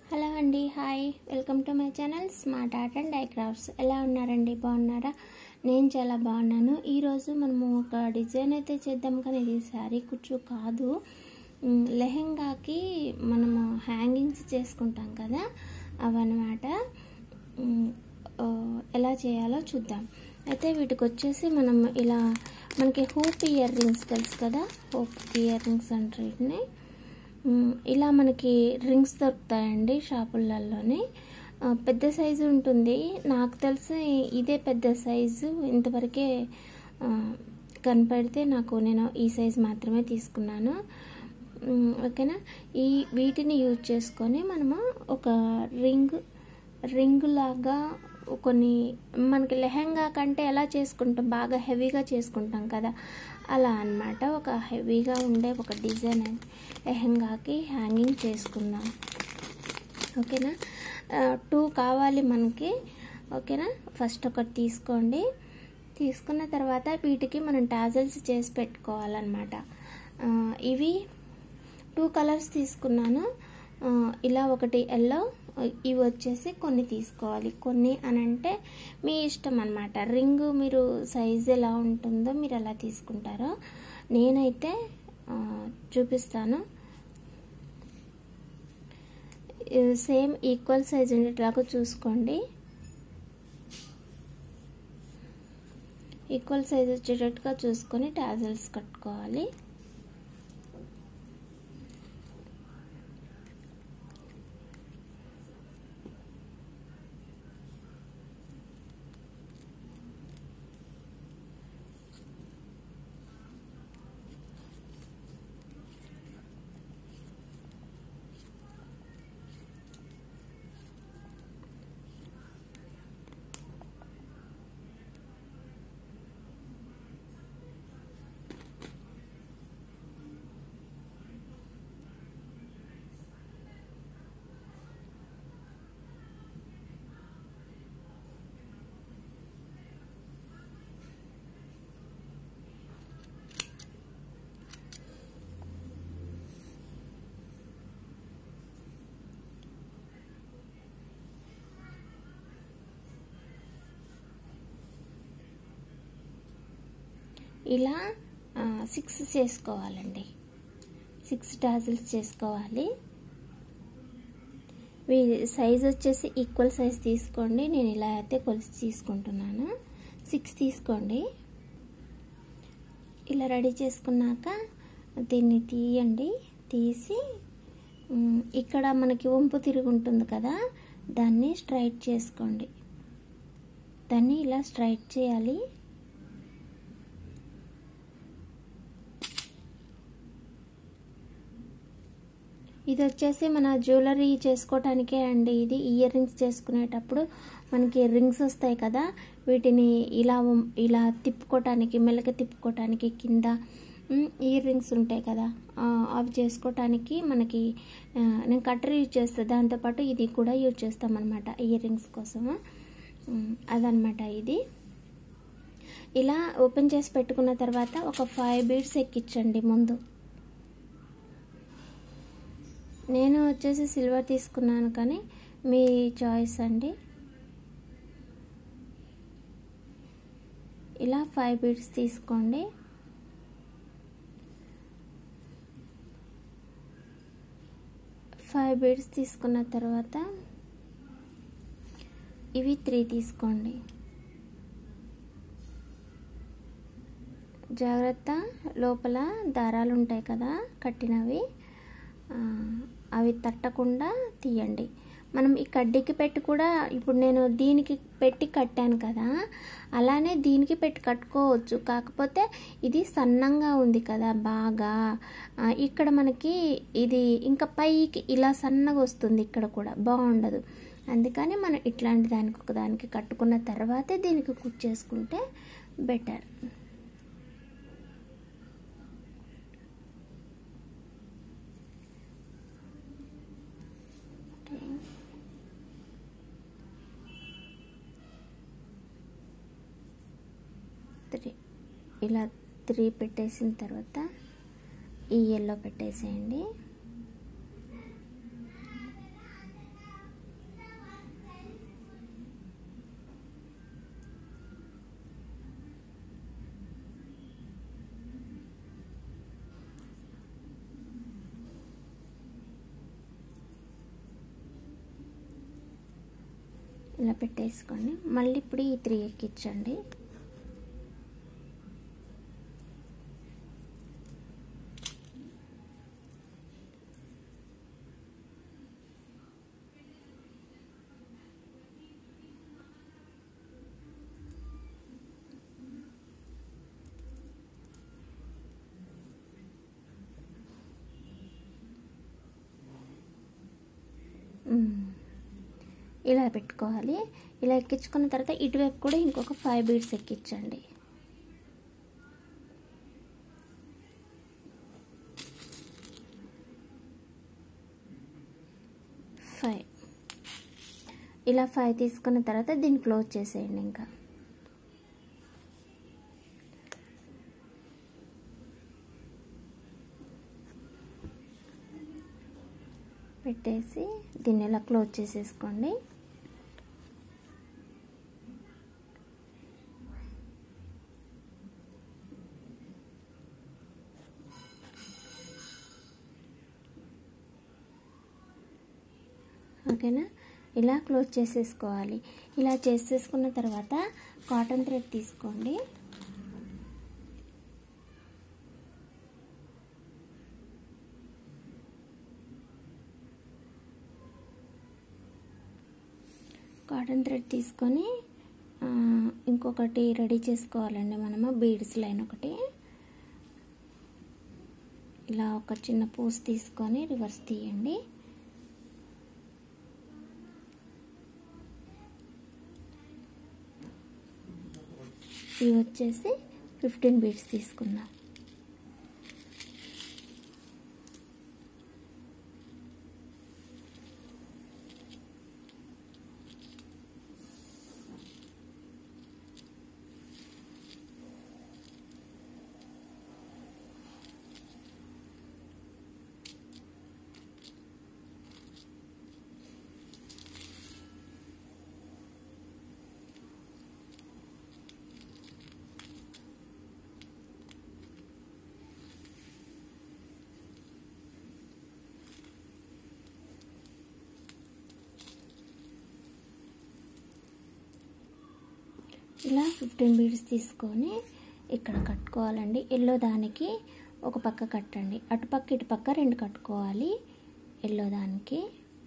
hello అండి hi welcome to my channel smart art and DIY crafts ఎలా ఉన్నారండి బాగున్నారా నేను చాలా బాగున్నాను ఈరోజు మనము ఒక డిజైన్ అయితే చేద్దాం కానీ ఇది శారీ కుచ్చు కాదు ఉమ్, లెహెంగాకి మనము హ్యాంగింగ్స్ చేసుకుంటాం కదా అవన్నమాట ఉమ్, ఆ, ఎలా చేయాలో చూద్దాం అయితే వీటికి వచ్చేసి మనం ఇలా మనకి హూప్ ఇయర్ రింగ్స్ తెలుసు కదా హూప్ ఇయర్ రింగ్స్ అంటారు వీటిని మ్, ఇలా మనకి రింగ్స్ దొరుకుతాయండి షాపులలోనే ఆ, పెద్ద సైజు ఉంటుంది నాకు తెలిసి ఇదే పెద్ద సైజు ఇంతవరకే ఆ, కనపడితే నాకు నేను ఈ సైజు మాత్రమే తీసుకున్నాను మ్, ఓకేనా ఈ వీటిని యూజ్ చేసుకొని మనము ఒక రింగ్ రింగ్ లాగా కొన్ని మనకి లెహంగా కంటే ఎలా చేసుకుంటాం బాగా హెవీగా చేసుకుంటాం కదా అలా అన్నమాట ఒక హెవీగా ఉండే ఒక డిజైన్ లెహంగాకి హ్యాంగింగ్ చేసుకుందాం ఓకేనా టూ కావాలి మనకి ఓకేనా ఫస్ట్ ఒకటి తీసుకోండి తీసుకున్న తర్వాత వీటికి మనం టాజల్స్ చేసి పెట్టుకోవాలన్నమాట ఆ, ఇవి టూ కలర్స్ తీసుకున్నాను ఆ, ఇలా ఒకటి ఎల్లో ఇవి వచ్చేసి కొన్ని తీసుకోవాలి కొన్ని అని అంటే మీ ఇష్టం అనమాట రింగ్ మీరు సైజ్ ఎలా ఉంటుందో మీరు ఎలా తీసుకుంటారో నేనైతే ఆ, చూపిస్తాను సేమ్ ఈక్వల్ సైజ్ ఉండేట్లాగా చూసుకోండి ఈక్వల్ సైజ్ వచ్చేటట్టుగా చూసుకొని టాజల్స్ కట్టుకోవాలి ఇలా సిక్స్ చేసుకోవాలండి సిక్స్ టాజిల్స్ చేసుకోవాలి వీ సైజ్ వచ్చేసి ఈక్వల్ సైజ్ తీసుకోండి నేను ఇలా అయితే కొలిసి తీసుకుంటున్నాను సిక్స్ తీసుకోండి ఇలా రెడీ చేసుకున్నాక దీన్ని తీయండి తీసి ఉమ్, ఇక్కడ మనకి వంపు తిరిగి ఉంటుంది కదా దాన్ని స్ట్రైట్ చేసుకోండి దాన్ని ఇలా స్ట్రైట్ చేయాలి ఇది వచ్చేసి మన జ్యువెలరీ చేసుకోవటానికే అండి ఇది ఇయర్ రింగ్స్ చేసుకునేటప్పుడు మనకి రింగ్స్ వస్తాయి కదా వీటిని ఇలా ఉం- ఇలా తిప్పుకోవటానికి మెల్లక తిప్పుకోవటానికి కింద ఇయర్ రింగ్స్ ఉంటాయి కదా ఆ, అవి చేసుకోవటానికి మనకి ఆ, నేను కట్టర్ యూజ్ చేస్తాను దాంతోపాటు ఇది కూడా యూజ్ చేస్తామన్నమాట ఇయర్ రింగ్స్ కోసము ఉమ్, అదనమాట ఇది ఇలా ఓపెన్ చేసి పెట్టుకున్న తర్వాత ఒక ఫైవ్ బీడ్స్ ఎక్కించండి ముందు నేను వచ్చేసి సిల్వర్ తీసుకున్నాను కానీ మీ చాయిస్ అండి ఇలా ఫైవ్ బీడ్స్ తీసుకోండి ఫైవ్ బీడ్స్ తీసుకున్న తర్వాత ఇవి త్రీ తీసుకోండి జాగ్రత్త లోపల దారాలు ఉంటాయి కదా కట్టినవి ఆ, అవి తట్టకుండా తీయండి మనం ఈ కడ్డీకి పెట్టి కూడా ఇప్పుడు నేను దీనికి పెట్టి కట్టాను కదా అలానే దీనికి పెట్టి కట్టుకోవచ్చు కాకపోతే ఇది సన్నంగా ఉంది కదా బాగా ఆ, ఇక్కడ మనకి ఇది ఇంకా పైకి ఇలా సన్నగా వస్తుంది ఇక్కడ కూడా బాగుండదు అందుకని మనం ఇట్లాంటి దానికి ఒక దానికి కట్టుకున్న తర్వాతే దీనికి కుక్ చేసుకుంటే బెటర్ త్రీ ఇలా త్రీ పెట్టేసిన తర్వాత ఈ ఎల్లో పెట్టేసేయండి ఇలా పెట్టేసుకోండి మళ్ళీ ఇప్పుడు ఈ త్రీ ఎక్కించండి ఇలా పెట్టుకోవాలి ఇలా ఎక్కించుకున్న తర్వాత ఇటువైపు కూడా ఇంకొక ఫైవ్ బీడ్స్ ఎక్కించండి ఫైవ్ ఇలా ఫైవ్ తీసుకున్న తర్వాత దీన్ని క్లోజ్ చేసేయండి ఇంకా పెట్టేసి దీన్ని ఇలా క్లోజ్ చేసేసుకోండి ఓకేనా ఇలా క్లోజ్ చేసేసుకోవాలి ఇలా చేసేసుకున్న తర్వాత కాటన్ థ్రెడ్ తీసుకోండి కాటన్ థ్రెడ్ తీసుకొని ఇంకొకటి రెడీ చేసుకోవాలండి మనము బీడ్స్ లైన్ ఒకటి ఇలా ఒక చిన్న పూస్ తీసుకొని రివర్స్ తీయండి ఇవి వచ్చేసి ఫిఫ్టీన్ బీడ్స్ తీసుకుందాం ఇలా ఫిఫ్టీన్ బీడ్స్ తీసుకొని ఇక్కడ కట్టుకోవాలండి ఎల్లో దానికి ఒక పక్క కట్టండి అటుపక్క ఇటుపక్క రెండు కట్టుకోవాలి ఎల్లో దానికి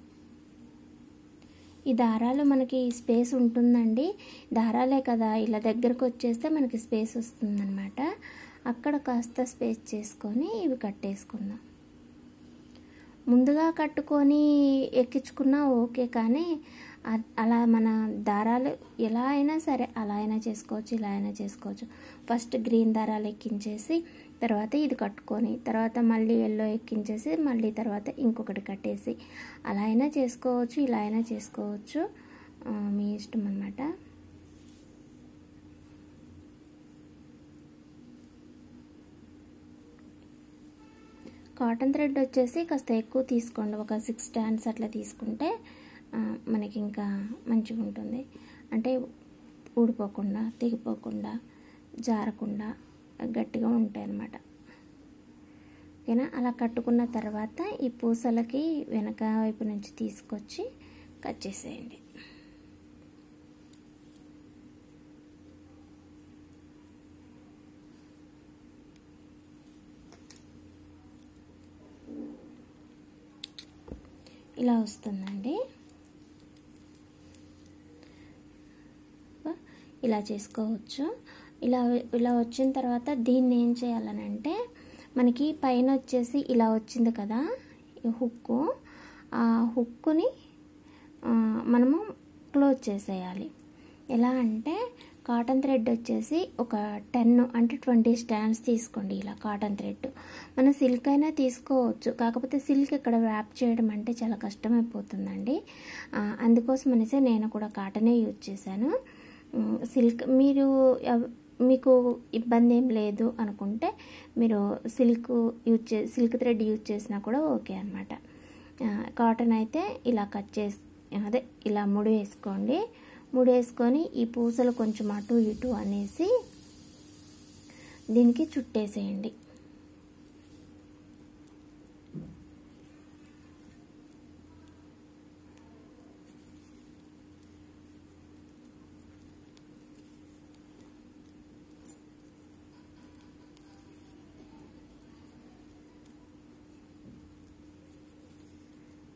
ఈ దారాలు మనకి స్పేస్ ఉంటుందండి దారాలే కదా ఇలా దగ్గరకు వచ్చేస్తే మనకి స్పేస్ వస్తుందన్నమాట అక్కడ కాస్త స్పేస్ చేసుకొని ఇవి కట్టేసుకుందాం ముందుగా కట్టుకొని ఎక్కించుకున్నా ఓకే కానీ అలా మన దారాలు ఎలా అయినా సరే అలా అయినా చేసుకోవచ్చు ఇలా అయినా చేసుకోవచ్చు ఫస్ట్ గ్రీన్ దారాలు ఎక్కించేసి తర్వాత ఇది కట్టుకొని తర్వాత మళ్ళీ ఎల్లో ఎక్కించేసి మళ్ళీ తర్వాత ఇంకొకటి కట్టేసి అలా అయినా చేసుకోవచ్చు ఇలా అయినా చేసుకోవచ్చు మీ ఇష్టం అన్నమాట కాటన్ థ్రెడ్ వచ్చేసి కాస్త ఎక్కువ తీసుకోండి ఒక సిక్స్ స్టాండ్స్ అట్లా తీసుకుంటే మనకి ఇంకా మంచిగా ఉంటుంది అంటే ఊడిపోకుండా తెగిపోకుండా జారకుండా గట్టిగా ఉంటాయి అన్నమాట ఓకేనా అలా కట్టుకున్న తర్వాత ఈ పూసలకి వెనక వైపు నుంచి తీసుకొచ్చి కట్ చేసేయండి ఇలా వస్తుందండి ఇలా చేసుకోవచ్చు ఇలా ఇలా వచ్చిన తర్వాత దీన్ని ఏం చేయాలనంటే మనకి పైన వచ్చేసి ఇలా వచ్చింది కదా ఈ హుక్కు ఆ హుక్కుని మనము క్లోజ్ చేసేయాలి ఎలా అంటే కాటన్ థ్రెడ్ వచ్చేసి ఒక టెన్ అంటే ట్వంటీ స్టాండ్స్ తీసుకోండి ఇలా కాటన్ థ్రెడ్ మనం సిల్క్ అయినా తీసుకోవచ్చు కాకపోతే సిల్క్ ఇక్కడ ర్యాప్ చేయడం అంటే చాలా కష్టమైపోతుందండి అందుకోసం అనేసి నేను కూడా కాటనే యూజ్ చేశాను సిల్క్ మీరు మీకు ఇబ్బంది ఏం లేదు అనుకుంటే మీరు సిల్క్ యూజ్ చే సిల్క్ థ్రెడ్ యూజ్ చేసినా కూడా ఓకే అనమాట కాటన్ అయితే ఇలా కట్ చేసి అదే ఇలా ముడి వేసుకోండి ముడి వేసుకొని ఈ పూసలు కొంచెం అటు ఇటు అనేసి దీనికి చుట్టేసేయండి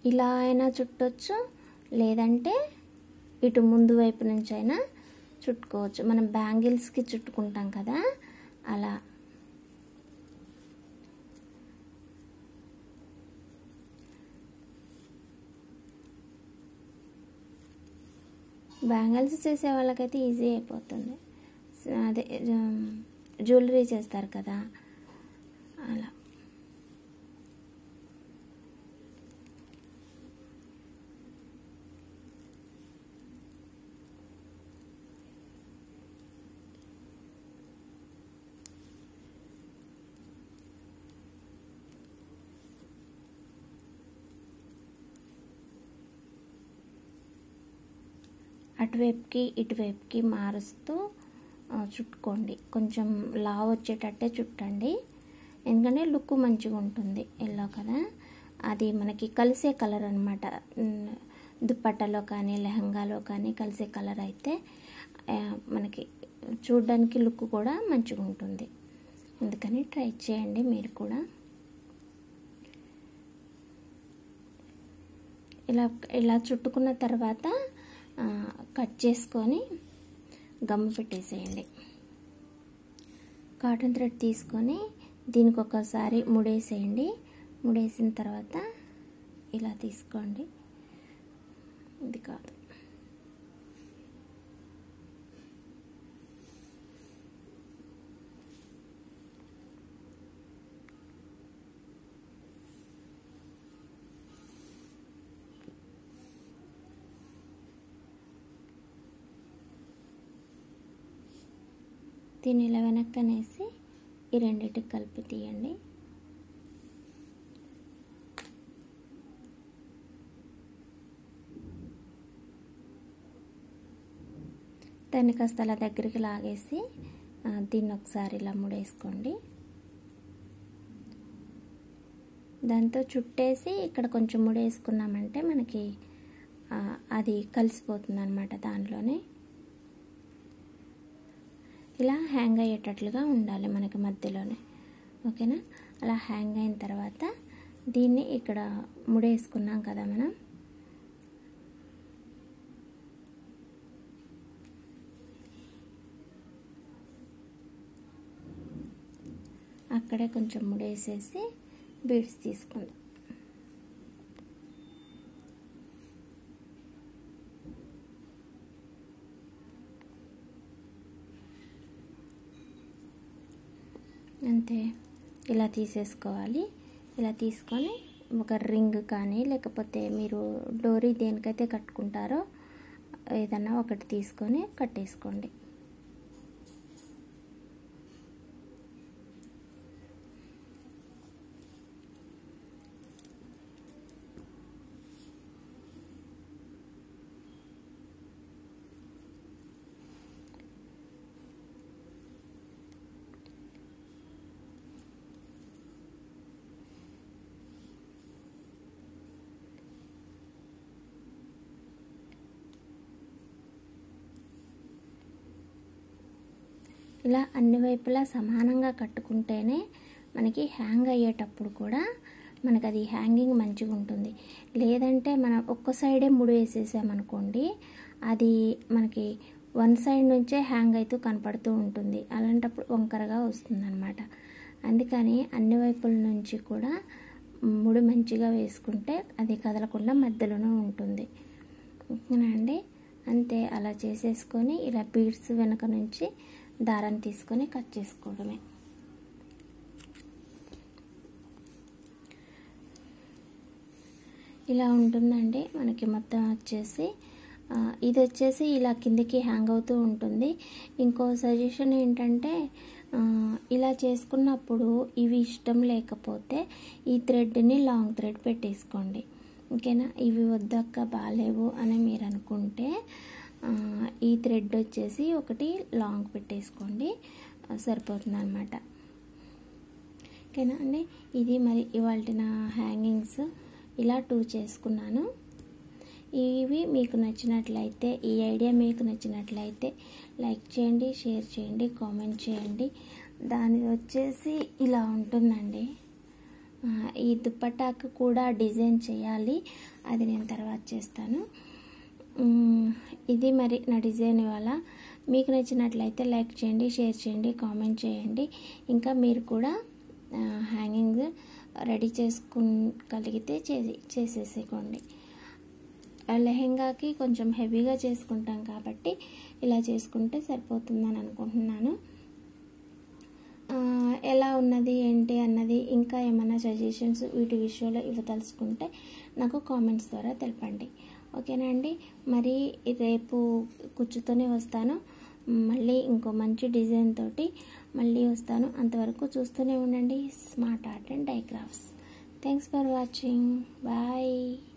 ఇలా అయినా చుట్టొచ్చు లేదంటే ఇటు ముందు వైపు నుంచి అయినా చుట్టుకోవచ్చు మనం బ్యాంగిల్స్కి చుట్టుకుంటాం కదా అలా బ్యాంగిల్స్ చేసే వాళ్ళకైతే ఈజీ అయిపోతుంది అదే జ్యువెలరీ చేస్తారు కదా అలా అటువైపుకి ఇటువైపుకి మారుస్తూ చుట్టుకోండి కొంచెం లావ్ వచ్చేటట్టే చుట్టండి ఎందుకంటే లుక్ మంచిగా ఉంటుంది ఎల్లో కదా అది మనకి కలిసే కలర్ అనమాట దుప్పట్టలో కానీ లెహంగాలో కానీ కలిసే కలర్ అయితే మనకి చూడడానికి లుక్ కూడా మంచిగా ఉంటుంది అందుకని ట్రై చేయండి మీరు కూడా ఇలా ఇలా చుట్టుకున్న తర్వాత కట్ చేసుకొని గమ్ము పెట్టేసేయండి కాటన్ థ్రెడ్ తీసుకొని దీనికి ఒకసారి ముడేసేయండి ముడేసిన తర్వాత ఇలా తీసుకోండి ఇది కాదు దీన్ని ఇలా వెనక్కనేసి ఈ రెండింటికి కలిపి తీయండి దాన్ని కాస్త అలా దగ్గరికి లాగేసి దీన్ని ఒకసారి ఇలా ముడేసుకోండి దాంతో చుట్టేసి ఇక్కడ కొంచెం ముడేసుకున్నామంటే మనకి అది కలిసిపోతుంది అనమాట దానిలోనే ఇలా హ్యాంగ్ అయ్యేటట్లుగా ఉండాలి మనకి మధ్యలోనే ఓకేనా అలా హ్యాంగ్ అయిన తర్వాత దీన్ని ఇక్కడ ముడేసుకున్నాం కదా మనం అక్కడే కొంచెం ముడేసేసి బీడ్స్ తీసుకుందాం అంతే ఇలా తీసేసుకోవాలి ఇలా తీసుకొని ఒక రింగ్ కానీ లేకపోతే మీరు డోరీ దేనికైతే కట్టుకుంటారో ఏదన్నా ఒకటి తీసుకొని కట్టేసుకోండి ఇలా అన్ని వైపులా సమానంగా కట్టుకుంటేనే మనకి హ్యాంగ్ అయ్యేటప్పుడు కూడా మనకి అది హ్యాంగింగ్ మంచిగా ఉంటుంది లేదంటే మనం ఒక్క సైడే ముడి వేసేసామనుకోండి అది మనకి వన్ సైడ్ నుంచే హ్యాంగ్ అవుతూ కనపడుతూ ఉంటుంది అలాంటప్పుడు వంకరగా వస్తుంది అనమాట అందుకని అన్ని వైపుల నుంచి కూడా ముడి మంచిగా వేసుకుంటే అది కదలకుండా మధ్యలోనే ఉంటుంది ఓకేనా అండి అంతే అలా చేసేసుకొని ఇలా బీడ్స్ వెనక నుంచి దారం తీసుకొని కట్ చేసుకోవడమే ఇలా ఉంటుందండి మనకి మొత్తం వచ్చేసి ఇది వచ్చేసి ఇలా కిందికి హ్యాంగ్ అవుతూ ఉంటుంది ఇంకో సజెషన్ ఏంటంటే ఇలా చేసుకున్నప్పుడు ఇవి ఇష్టం లేకపోతే ఈ థ్రెడ్ని లాంగ్ థ్రెడ్ పెట్టేసుకోండి ఓకేనా ఇవి వద్దక్క బాగాలేవు అని మీరు అనుకుంటే ఈ థ్రెడ్ వచ్చేసి ఒకటి లాంగ్ పెట్టేసుకోండి సరిపోతుంది అనమాట ఓకేనా అండి ఇది మరి ఇవాళ నా హ్యాంగింగ్స్ ఇలా టూ చేసుకున్నాను ఇవి మీకు నచ్చినట్లయితే ఈ ఐడియా మీకు నచ్చినట్లయితే లైక్ చేయండి షేర్ చేయండి కామెంట్ చేయండి దాని వచ్చేసి ఇలా ఉంటుందండి ఆ, ఈ దుప్పటాకు కూడా డిజైన్ చేయాలి అది నేను తర్వాత చేస్తాను మ్, ఇది మరి నా డిజైన్ ఇవాళ మీకు నచ్చినట్లయితే లైక్ చేయండి షేర్ చేయండి కామెంట్ చేయండి ఇంకా మీరు కూడా హ్యాంగింగ్ రెడీ చేసుకోగలిగితే చేసి చేసేసేకోండి ఆ లెహెంగాకి కొంచెం హెవీగా చేసుకుంటాం కాబట్టి ఇలా చేసుకుంటే సరిపోతుందని అనుకుంటున్నాను ఆ, ఎలా ఉన్నది ఏంటి అన్నది ఇంకా ఏమైనా సజెషన్స్ వీటి విషయంలో ఇవ్వదలుచుకుంటే నాకు కామెంట్స్ ద్వారా తెలపండి ఓకేనా అండి మరి రేపు కుచ్చుతోనే వస్తాను మళ్ళీ ఇంకో మంచి డిజైన్ తోటి మళ్ళీ వస్తాను అంతవరకు చూస్తూనే ఉండండి smart art and DIY crafts thanks for watching bye